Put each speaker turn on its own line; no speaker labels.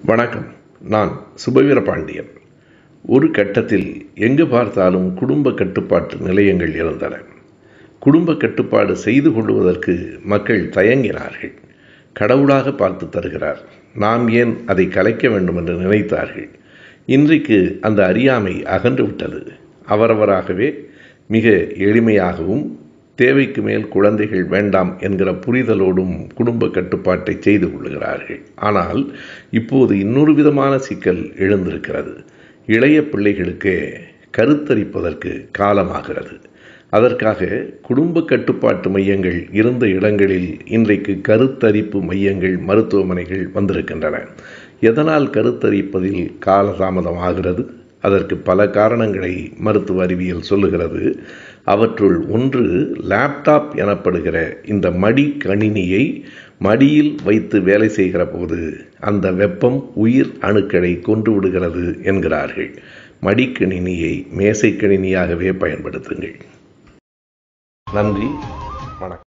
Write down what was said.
வணக்கம் நான் சுபவீர பாண்டியன் ஒரு கட்டத்தில் எங்கு பார்த்தாலும் குடும்ப கட்டுப்பாட்டு நிலையங்கள் இருந்தன குடும்ப கட்டுப்பாடு செய்து கொள்வதற்கு மக்கள் தயங்கினார்கள் கடவுளாக பார்த்து தருகிறார் நாம் ஏன் அதை கலைக்க வேண்டும் என்று நினைத்தார்கள் இன்றைக்கு அந்த அறியாமை அகன்று விட்டது அவரவராகவே மிக எளிமையாகவும் தேவைக்கு மேல் குழந்தைகள் வேண்டாம் என்கிற புரிதலோடும் குடும்ப கட்டுப்பாட்டை செய்து கொள்ளுகிறார்கள் ஆனால் இப்போது இன்னொரு விதமான சிக்கல் எழுந்திருக்கிறது இளைய பிள்ளைகளுக்கு கருத்தரிப்பதற்கு காலமாகிறது அதற்காக குடும்ப கட்டுப்பாட்டு மையங்கள் இருந்த இடங்களில் இன்றைக்கு கருத்தரிப்பு மையங்கள் மருத்துவமனைகள் வந்திருக்கின்றன எதனால் கருத்தரிப்பதில் காலதாமதம் ஆகிறது அதற்கு பல காரணங்களை மருத்துவ அறிவியல் சொல்லுகிறது அவற்றுள் ஒன்று லேப்டாப் எனப்படுகிற இந்த மடி கணினியை மடியில் வைத்து வேலை செய்கிற போது அந்த வெப்பம் உயிர் அணுக்களை கொன்று விடுகிறது என்கிறார்கள் மடிக்கணினியை மேசை கணினியாகவே பயன்படுத்துங்கள் நன்றி வணக்கம்